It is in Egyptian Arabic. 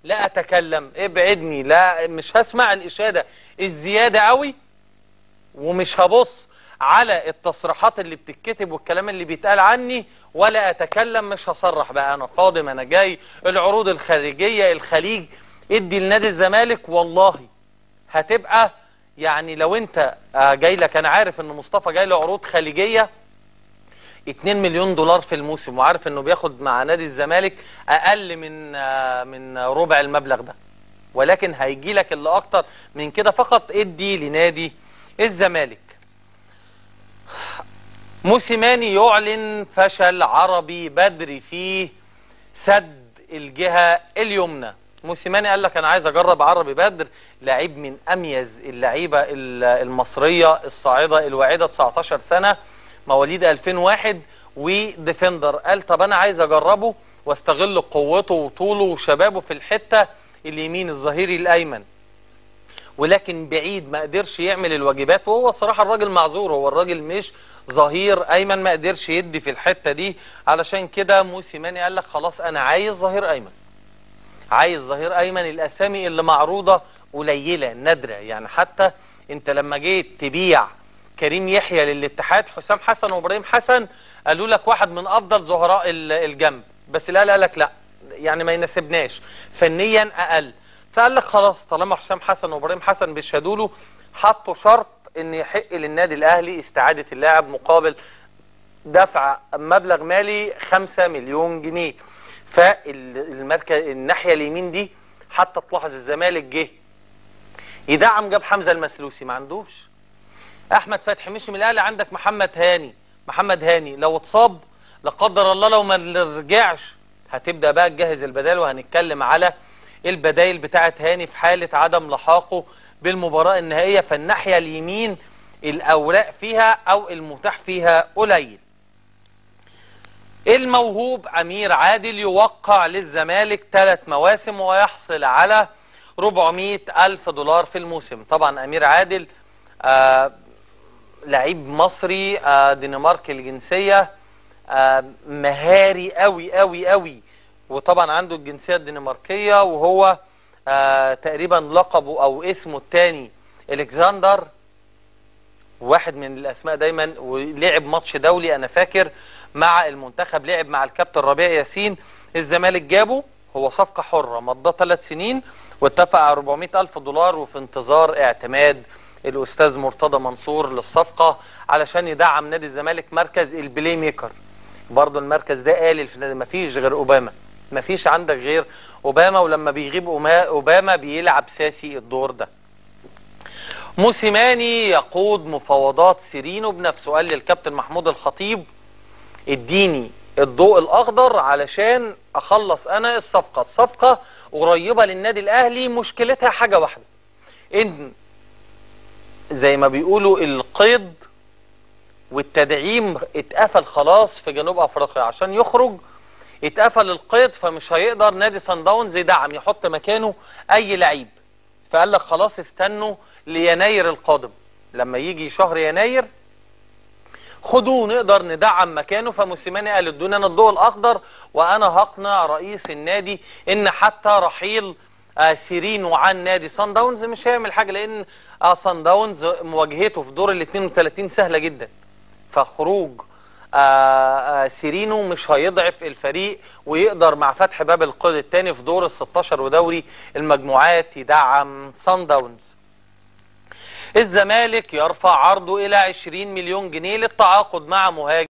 لا اتكلم ابعدني لا مش هسمع الاشاده الزياده قوي ومش هبص على التصريحات اللي بتتكتب والكلام اللي بيتقال عني ولا اتكلم مش هصرح بقى انا قادم انا جاي العروض الخارجيه الخليج ادي لنادي الزمالك والله هتبقى يعني لو انت آه، جاي لك انا عارف ان مصطفى جاي له عروض خليجيه 2 مليون دولار في الموسم وعارف انه بياخد مع نادي الزمالك اقل من آه، من ربع المبلغ ده ولكن هيجي لك اللي اكتر من كده فقط ادي لنادي الزمالك موسيماني يعلن فشل عربي بدري في سد الجهة اليمنى موسيماني قال لك انا عايز اجرب عربي بدر لعيب من اميز اللعيبه ال- المصريه الصاعده الواعده 19 سنه مواليد 2001 وديفندر قال طب انا عايز اجربه واستغل قوته وطوله وشبابه في الحته اليمين الظهيري الايمن ولكن بعيد ما قدرش يعمل الواجبات وهو الصراحه الراجل معذور هو الراجل مش ظهير ايمن ما قدرش يدي في الحته دي علشان كده موسيماني قال لك خلاص انا عايز ظهير ايمن عايز ظهير ايمن الاسامي اللي معروضه قليله نادره يعني حتى انت لما جيت تبيع كريم يحيى للاتحاد حسام حسن وابراهيم حسن قالوا لك واحد من افضل ظهراء ال- الجنب بس لا لا لك لا يعني ما يناسبناش فنيا اقل فقال لك خلاص طالما حسام حسن وابراهيم حسن بيشهدوا له حطوا شرط ان يحق للنادي الاهلي استعاده اللاعب مقابل دفع مبلغ مالي 5 مليون جنيه فالمركز الناحيه اليمين دي حتى تلاحظ الزمالك جه يدعم جاب حمزه المسلوسي ما عندوش احمد فتحي مشي من الاهلي عندك محمد هاني محمد هاني لو اتصاب لا قدر الله لو ما رجعش هتبدا بقى تجهز البدائل وهنتكلم على البدائل بتاعه هاني في حاله عدم لحاقه بالمباراه النهائيه فالناحيه اليمين الاوراق فيها او المتاح فيها قليل الموهوب امير عادل يوقع للزمالك ثلاث مواسم ويحصل على 400 الف دولار في الموسم طبعا امير عادل آه لعيب مصري آه دنماركي الجنسيه آه مهاري قوي قوي قوي وطبعا عنده الجنسيه الدنماركيه وهو آه تقريبا لقبه او اسمه الثاني الكسندر واحد من الاسماء دايما ولعب ماتش دولي انا فاكر مع المنتخب لعب مع الكابتن ربيع ياسين الزمالك جابه هو صفقه حره مضاه ثلاث سنين واتفق على 400 الف دولار وفي انتظار اعتماد الاستاذ مرتضى منصور للصفقه علشان يدعم نادي الزمالك مركز البلاي ميكر برضه المركز ده قالل في النادي مفيش غير اوباما مفيش عندك غير اوباما ولما بيغيب أوما- اوباما بيلعب ساسي الدور ده موسيماني يقود مفاوضات سيرينو بنفسه قال للكابتن محمود الخطيب اديني الضوء الاخضر علشان اخلص انا الصفقه الصفقه قريبه للنادي الاهلي مشكلتها حاجه واحده ان زي ما بيقولوا القيد والتدعيم اتقفل خلاص في جنوب افريقيا عشان يخرج اتقفل القيد فمش هيقدر نادي سان داونز يدعم يحط مكانه اي لعيب فقال لك خلاص استنوا ليناير القادم لما يجي شهر يناير خدوه نقدر ندعم مكانه فموسيماني قال ادوني انا الضوء الاخضر وانا هقنع رئيس النادي ان حتى رحيل آه، سيرينو عن نادي سان داونز مش هيعمل حاجه لان آه، سان داونز مواجهته في دور ال 32 سهله جدا فخروج آه، آه، سيرينو مش هيضعف الفريق ويقدر مع فتح باب القيد الثاني في دور ال 16 ودوري المجموعات يدعم سان داونز الزمالك يرفع عرضه إلى 20 مليون جنيه للتعاقد مع مهاجم